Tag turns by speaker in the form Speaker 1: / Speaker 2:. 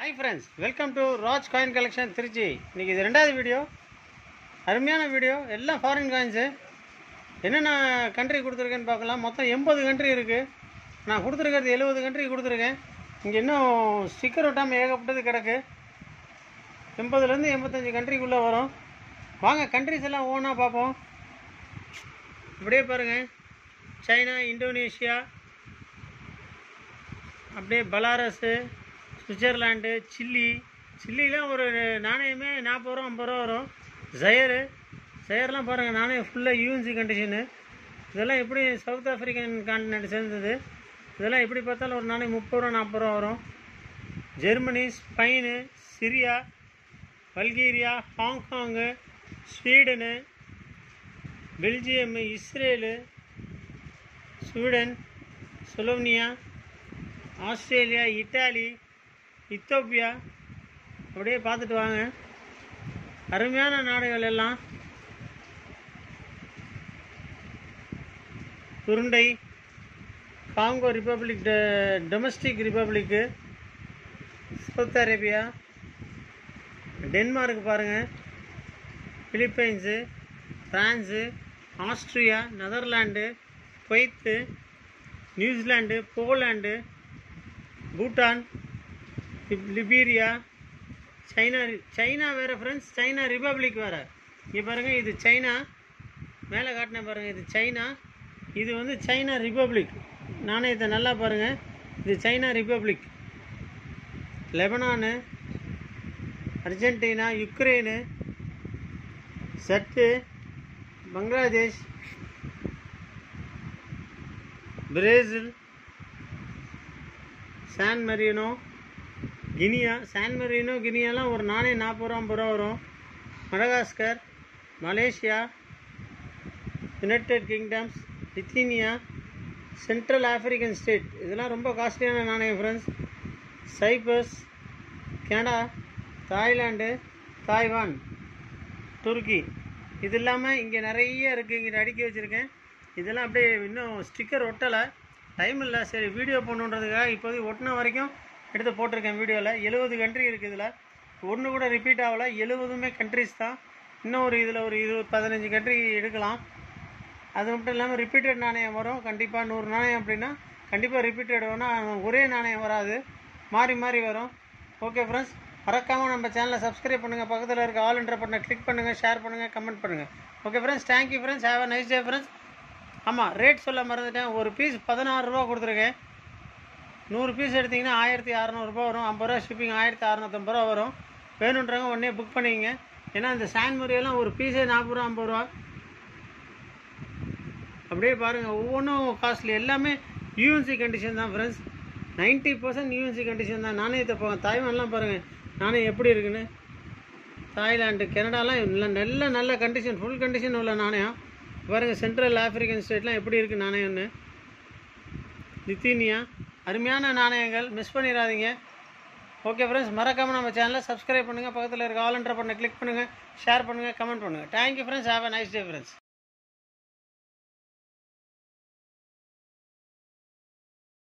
Speaker 1: hi friends welcome to Raj coin collection Trichy இன்றைக்கி இது ரெண்டாவது வீடியோ அருமையான வீடியோ எல்லாம் ஃபாரின் காயின்ஸு என்னென்ன கண்ட்ரி கொடுத்துருக்கேன்னு பார்க்கலாம் மொத்தம் எண்பது கண்ட்ரி இருக்குது நான் கொடுத்துருக்கிறது எழுபது கண்ட்ரி கொடுத்துருக்கேன் இங்கே இன்னும் ஸ்டிக்கர் ஒட்டாமல் ஏகப்பட்டது கிடக்கு எண்பதுலேருந்து எண்பத்தஞ்சு கண்ட்ரிக்குள்ளே வரும் வாங்க கண்ட்ரிஸ் எல்லாம் ஓனாக பார்ப்போம் அப்படியே பாருங்கள் சைனா இந்தோனேஷியா அப்படியே பலாரஸு சுவிட்சர்லாண்டு சில்லி சில்லிலாம் ஒரு நாணயமே நாற்பது ரூபா ஐம்பது ரூபா வரும் ஜயரு ஜயர்லாம் பாருங்கள் நாணயம் ஃபுல்லாக யூஎன்சி கண்டிஷனு இதெல்லாம் எப்படி சவுத் ஆஃப்ரிக்கன் கான்டினென்ட் சேர்ந்தது இதெல்லாம் எப்படி பார்த்தாலும் ஒரு நாணயம் முப்பது ரூபா நாற்பது ரூபா வரும் Germany Spain Syria Bulgaria Hong Kong Sweden Belgium Israel Sweden Slovenia Australia Italy Ethiopia அப்படியே பார்த்துட்டு வாங்க அருமையான நாடுகள் எல்லாம் உருண்டை Congo republic domestic republic South Arabia Denmark பாருங்கள் Philippines France Austria Netherland Kuwait New Zealand Poland Bhutan லிப்- லிபீரியா சைனா சைனா வேறு ஃப்ரெண்ட்ஸ் சைனா ரிப்பப்ளிக் வேறு இங்கே பாருங்கள் இது சைனா மேலே காட்டினேன் பாருங்கள் இது சைனா இது வந்து சைனா ரிப்பப்ளிக் நாணயத்தை நல்லா பாருங்கள் இது China republic Lebanon Argentina Ukraine சட்டு Bangladesh Brazil San Marino Guinea San Marino கினியாலாம் ஒரு நாணயம் நாற்பது ரூபா ஐம்பது ரூபா வரும் Madagascar Malaysia United Kingdoms Lithuania Central African State இதெல்லாம் ரொம்ப காஸ்ட்லியான நாணயம் friends Cyprus Canada Thailand Taiwan துருக்கி இது இல்லாமல் இங்கே நிறைய இருக்குது இங்கே அடுக்கி வச்சுருக்கேன் இதெல்லாம் அப்படியே இன்னும் ஸ்டிக்கர் ஒட்டலை டைம் இல்லை சரி வீடியோ பண்ணுன்றதுக்காக இப்போதைக்கு ஒட்டின வரைக்கும் எடுத்து போட்டிருக்கேன் வீடியோவில் எழுபது கண்ட்ரி இருக்குது இதில் ஒன்று கூட ரிப்பீட் ஆகலை எழுபதுமே கண்ட்ரிஸ் தான் இன்னும் ஒரு இதில் ஒரு இருபது பதினஞ்சு கண்ட்ரி எடுக்கலாம் அது மட்டும் இல்லாமல் ரிப்பீட்டட் நாணயம் வரும் கண்டிப்பாக நூறு நாணயம் அப்படின்னா கண்டிப்பாக ரிப்பீட்டட் வேணால் ஒரே நாணயம் வராது மாறி மாறி வரும் ஓகே ஃப்ரெண்ட்ஸ் மறக்காமல் நம்ம சேனலை சப்ஸ்கிரைப் பண்ணுங்கள் பக்கத்தில் இருக்க ஆல் என்ற பட்டனை கிளிக் பண்ணுங்கள் ஷேர் பண்ணுங்கள் கமெண்ட் பண்ணுங்கள் okay friends thank you friends have a nice day friends ஆமாம் ரேட் சொல்ல மறந்துட்டேன் ஒரு பீஸ் பதினாறு ரூபா கொடுத்துருக்கேன் நூறு பீஸ் எடுத்தீங்கன்னா ஆயிரத்தி அறநூறுபா வரும் ஐம்பது ரூபா ஷிப்பிங் ஆயிரத்தி அறநூற்றம்பது ரூபா வரும் வேணுன்றவங்க உடனே புக் பண்ணிக்கங்க ஏன்னா இந்த சாண்ட் முறையெல்லாம் ஒரு பீஸே நாற்பது ரூபா ஐம்பது ரூபா அப்படியே பாருங்கள் ஒவ்வொன்றும் காஸ்ட்லி எல்லாமே யூஎன்சி கண்டிஷன் தான் friends ninety percent UNC condition தான் நாணயத்தை போங்க தாய்வான்லாம் பாருங்கள் நாணயம் எப்படி இருக்குன்னு தாய்லாந்து கனடாலாம் நல்ல நல்ல நல்ல கண்டிஷன் ஃபுல் கண்டிஷன் உள்ள நாணயம் பாருங்கள் சென்ட்ரல் ஆப்பிரிக்கன் ஸ்டேட்லாம் எப்படி இருக்குது நாணயம்னு லித்தீனியா அருமையான நாணயங்கள் மிஸ் பண்ணிடாதீங்க ஓகே ஃப்ரெண்ட்ஸ் மறக்காமல் நம்ம சேனலை சப்ஸ்கிரைப் பண்ணுங்கள் பக்கத்தில் இருக்க ஆல் என்ற பண்ண கிளிக் பண்ணுங்கள் ஷேர் பண்ணுங்கள் கமெண்ட் பண்ணுங்கள் thank you friends have a nice day friends